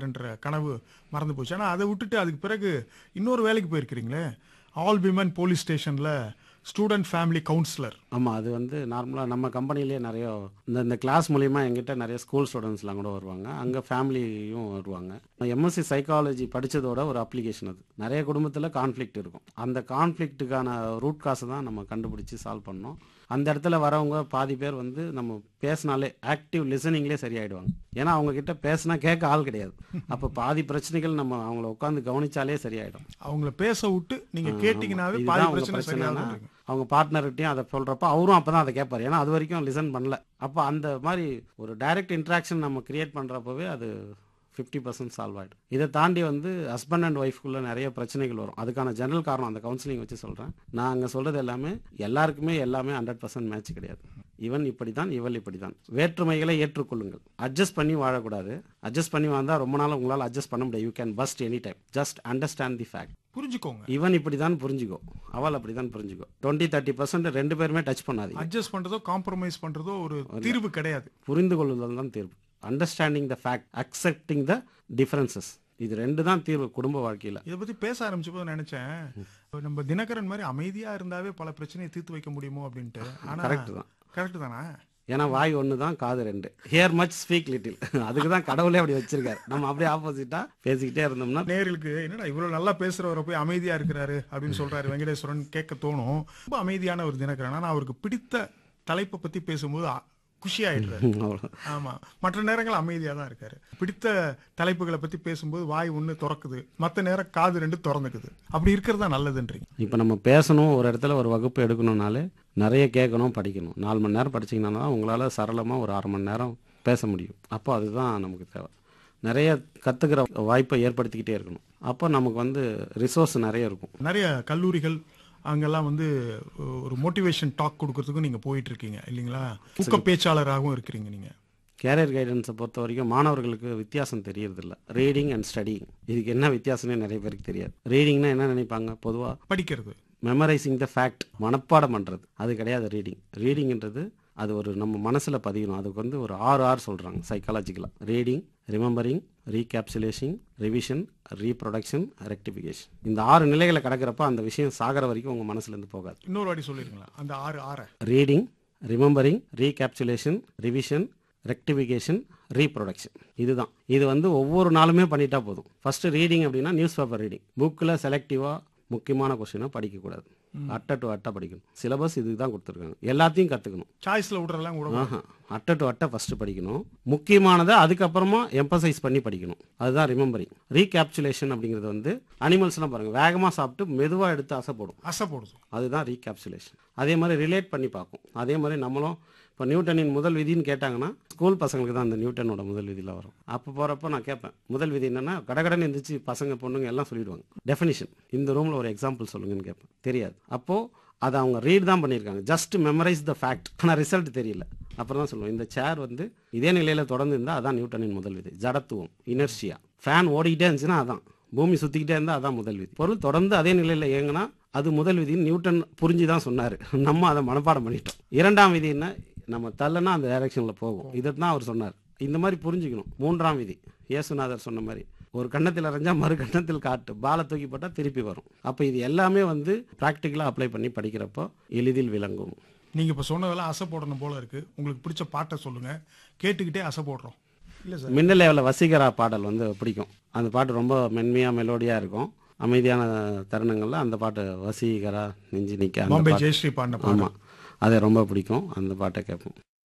என்ற கனவு மறந்து போச்சு ஆனால் அதை விட்டுட்டு அதுக்கு பிறகு இன்னொரு வேலைக்கு போயிருக்கிறீங்களே ஆல் விமன் போலீஸ் ஸ்டேஷனில் ஸ்டூடெண்ட் ஃபேமிலி கவுன்சிலர் ஆமாம் அது வந்து நார்மலாக நம்ம கம்பெனிலேயே நிறைய இந்த இந்த கிளாஸ் மூலிமா எங்கிட்ட நிறைய ஸ்கூல் ஸ்டூடெண்ட்ஸ்லாம் கூட வருவாங்க அங்கே ஃபேமிலியும் வருவாங்க எம்எஸ்சி சைக்காலஜி படித்ததோட ஒரு அப்ளிகேஷன் அது நிறைய குடும்பத்தில் கான்ஃப்ளிக்ட் இருக்கும் அந்த கான்ஃப்ளிக்ட்டுக்கான ரூட் காசை தான் நம்ம கண்டுபிடிச்சி சால்வ் பண்ணோம் அந்த இடத்துல வரவங்க பாதி பேர் வந்து நம்ம பேசினாலே ஆக்டிவ் லிசனிங்லேயே சரியாயிடுவாங்க ஏன்னா அவங்க கிட்ட பேசினா கேட்க ஆள் கிடையாது அப்போ பாதி பிரச்சனைகள் நம்ம அவங்கள உட்காந்து கவனிச்சாலே சரியாயிடும் அவங்கள பேச விட்டு நீங்க கேட்டீங்கன்னாவே இதுதான் பாதி அவங்க பிரச்சனை பிரச்சனைனா சரியாகும் அவங்க பார்ட்னர்கிட்டையும் அதை சொல்றப்ப அவரும் அப்பதான் அதை கேட்பாரு ஏன்னா அது வரைக்கும் லிசன் பண்ணல அப்போ அந்த மாதிரி ஒரு டைரக்ட் இன்ட்ராக்ஷன் நம்ம கிரியேட் பண்றப்பவே அது ஃபிஃப்டி பர்சன்ட் சால்வ் ஆகிடும் இதை தாண்டி வந்து ஹஸ்பண்ட் அண்ட் ஒய்ஃப்குள்ள நிறைய பிரச்சனைகள் வரும் அதுக்கான ஜெனரல் காரணம் அந்த கவுன்சிலிங் வச்சு சொல்கிறேன் நான் அங்கே சொல்கிறது எல்லாமே எல்லாருக்குமே எல்லாமே ஹண்ட்ரட் பர்சன்ட் மேட்ச் கிடையாது இவன் இப்படி தான் இவள் இப்படி தான் வேற்றுமைகளை ஏற்றுக்கொள்ளுங்கள் அட்ஜஸ்ட் பண்ணி வாழக்கூடாது அட்ஜஸ்ட் பண்ணி வந்தால் ரொம்ப நாள் உங்களால் அட்ஜஸ்ட் பண்ண முடியாது you can first any time just understand the fact புரிஞ்சுக்கோங்க இவன் இப்படி தான் புரிஞ்சுக்கோ அவள் அப்படி தான் புரிஞ்சுக்கோ டுவெண்ட்டி தேர்ட்டி பர்சன்ட் ரெண்டு பேருமே டச் பண்ணாதீங்க அட்ஜஸ்ட் பண்றதோ காம்ப்ரமைஸ் பண்றதோ ஒரு தீர்வு கிடையாது புரிந்து கொள்ளுதல் தான் தீர்வு understanding the fact accepting the differences இது ரெண்டு தான் தீர்வு குடும்ப வாழ்க்கையில் இதை பத்தி பேச ஆரம்பிச்சப்போ நினைச்சேன் நம்ம தினகரன் மாதிரி அமைதியா இருந்தாவே பல பிரச்சனையை தீர்த்து வைக்க முடியுமோ அப்படின்ட்டு ஆனா கரெக்ட் தான் கரெக்ட் தானே ஏன்னா வாய் ஒன்று தான் காது ரெண்டு ஹியர் மச் ஸ்பீக் லிட்டில் அதுக்கு தான் கடவுளே அப்படி வச்சிருக்காரு நம்ம அப்படியே ஆப்போசிட்டா பேசிக்கிட்டே இருந்தோம்னா நேர்களுக்கு என்னடா இவ்வளவு நல்லா பேசுறவரை போய் அமைதியா இருக்கிறாரு அப்படின்னு சொல்றாரு வெங்கடேஸ்வரன் கேட்க தோணும் ரொம்ப அமைதியான ஒரு தினகரன் ஆனா அவருக்கு பிடித்த தலைப்பை பத்தி பேசும்போது அ- குஷி ஆயிடுறாரு அவ்வளோ ஆமா மற்ற நேரங்கள் அமைதியா தான் இருக்காரு பிடித்த தலைப்புகளை பத்தி பேசும்போது வாய் ஒண்ணு திறக்குது மத்த நேரம் காது ரெண்டு திறந்துக்குது அப்படி இருக்கிறது தான் நல்லதுன்றீங்க இப்போ நம்ம பேசணும் ஒரு இடத்துல ஒரு வகுப்பு எடுக்கணும்னாலே நிறைய கேட்கணும் படிக்கணும் நாலு மணி நேரம் படிச்சீங்கன்னா தான் உங்களால் சரளமாக ஒரு அரை மணி நேரம் பேச முடியும் அப்போ அதுதான் நமக்கு தேவை நிறைய கற்றுக்கிற வாய்ப்பை ஏற்படுத்திக்கிட்டே இருக்கணும் அப்போ நமக்கு வந்து ரிசோர்ஸ் நிறைய இருக்கும் நிறைய கல்லூரிகள் அங்கெல்லாம் வந்து ஒரு மோட்டிவேஷன் டாக் கொடுக்கறதுக்கும் நீங்க போயிட்டு இருக்கீங்க இல்லைங்களா ஊக்க பேச்சாளராகவும் இருக்கிறீங்க நீங்க கேரியர் கைடன்ஸை பொறுத்த வரைக்கும் மாணவர்களுக்கு வித்தியாசம் தெரியறதில்ல ரீடிங் அண்ட் ஸ்டடிங் இதுக்கு என்ன வித்தியாசம்னே நிறைய பேருக்கு தெரியாது ரீடிங்னா என்ன நினைப்பாங்க பொதுவாக படிக்கிறது மெமரைசிங் த ஃபேக்ட் மனப்பாடம் பண்ணுறது அது கிடையாது ரீடிங் ரீடிங்ன்றது அது ஒரு நம்ம மனசில் பதியணும் அதுக்கு வந்து ஒரு ஆறு ஆறு சொல்கிறாங்க சைக்காலஜிக்கலாக reading remembering recapsulation revision reproduction rectification இந்த ஆறு நிலைகளை கடக்கிறப்ப அந்த விஷயம் சாகிற வரைக்கும் உங்கள் மனசுலேருந்து போகாது இன்னொரு வாட்டி சொல்லிருங்களா அந்த ஆறு ஆற reading remembering recapsulation revision rectification reproduction இதுதான் இது வந்து ஒவ்வொரு நாளுமே பண்ணிட்டா போதும் ஃபர்ஸ்ட் ரீடிங் அப்படின்னா நியூஸ் பேப்பர் ரீடிங் புக்கில் செலக்டிவாக முக்கியமான கொஸ்டினை படிக்கக்கூடாது அட்டை டு அட்டை படிக்கணும் சிலபஸ் இதுக்கு தான் கொடுத்துருக்காங்க எல்லாத்தையும் கற்றுக்கணும் சாய்ஸ்ல விடுறதெல்லாம் கூட ஆஹா அட்டை டு அட்டை ஃபஸ்ட்டு படிக்கணும் முக்கியமானதை அதுக்கப்புறமா எம்பசைஸ் பண்ணி படிக்கணும் அதுதான் ரிமெம்பரிங் ரீகேப்சுலேஷன் அப்படிங்கிறது வந்து அனிமல்ஸ்லாம் பாருங்கள் வேகமாக சாப்பிட்டு மெதுவாக எடுத்து அசை போடும் அசை போடுது அதுதான் ரீகேப்சுலேஷன் அதே மாதிரி ரிலேட் பண்ணி பார்க்கும் அதே மாதிரி நம்மளும் இப்போ நியூட்டனின் முதல் விதின்னு கேட்டாங்கன்னா ஸ்கூல் பசங்களுக்கு தான் அந்த நியூட்டனோட முதல் விதியில் வரும் அப்போ போகிறப்ப நான் கேட்பேன் முதல் விதி என்னன்னா கடகடன் எந்திரிச்சு பசங்க பொண்ணுங்க எல்லாம் சொல்லிடுவாங்க டெஃபினிஷன் இந்த ரூமில் ஒரு எக்ஸாம்பிள் சொல்லுங்கன்னு கேட்பேன் தெரியாது அப்போது அதை அவங்க ரீட் தான் பண்ணியிருக்காங்க ஜஸ்ட் மெமரைஸ் த ஃபேக்ட் ஆனால் ரிசல்ட் தெரியல அப்புறம் தான் சொல்லுவோம் இந்த சேர் வந்து இதே நிலையில் தொடர்ந்து இருந்தால் அதான் நியூட்டனின் முதல் விதி ஜடத்துவம் இனர்ஷியா ஃபேன் ஓடிக்கிட்டே இருந்துச்சுன்னா அதான் பூமி சுற்றிக்கிட்டே இருந்தால் அதான் முதல் விதி பொருள் தொடர்ந்து அதே நிலையில் இயங்கினா அது முதல் விதி நியூட்டன் புரிஞ்சு தான் சொன்னார் நம்ம அதை மனப்பாடம் பண்ணிட்டோம் இரண்டாம் விதி என்ன நம்ம தள்ளனா அந்த டைரக்ஷனில் போகும் இதை தான் அவர் சொன்னார் இந்த மாதிரி புரிஞ்சுக்கணும் மூன்றாம் விதி இயேசுநாதர் சொன்ன மாதிரி ஒரு கன்னத்தில் அரைஞ்சா மறு கன்னத்தில் காட்டு பாலை தூக்கி போட்டால் திருப்பி வரும் அப்போ இது எல்லாமே வந்து ப்ராக்டிக்கலாக அப்ளை பண்ணி படிக்கிறப்போ எளிதில் விளங்கும் நீங்க இப்ப சொன்னதெல்லாம் அசை போடணும் போல இருக்கு உங்களுக்கு பிடிச்ச பாட்டை சொல்லுங்க கேட்டுக்கிட்டே அசை போடுறோம் இல்ல சார் மின்னல் லேவலில் வசீகரா பாடல் வந்து பிடிக்கும் அந்த பாட்டு ரொம்ப மென்மையாக மெலோடியாக இருக்கும் அமைதியான தருணங்களில் அந்த பாட்டு வசீகரா நெஞ்சு நிற்க பாம்பே ஜெயஸ்ரீ பாடின பாட்டு ஆமாம் அது ரொம்ப பிடிக்கும் அந்த பாட்டை கேட்போம்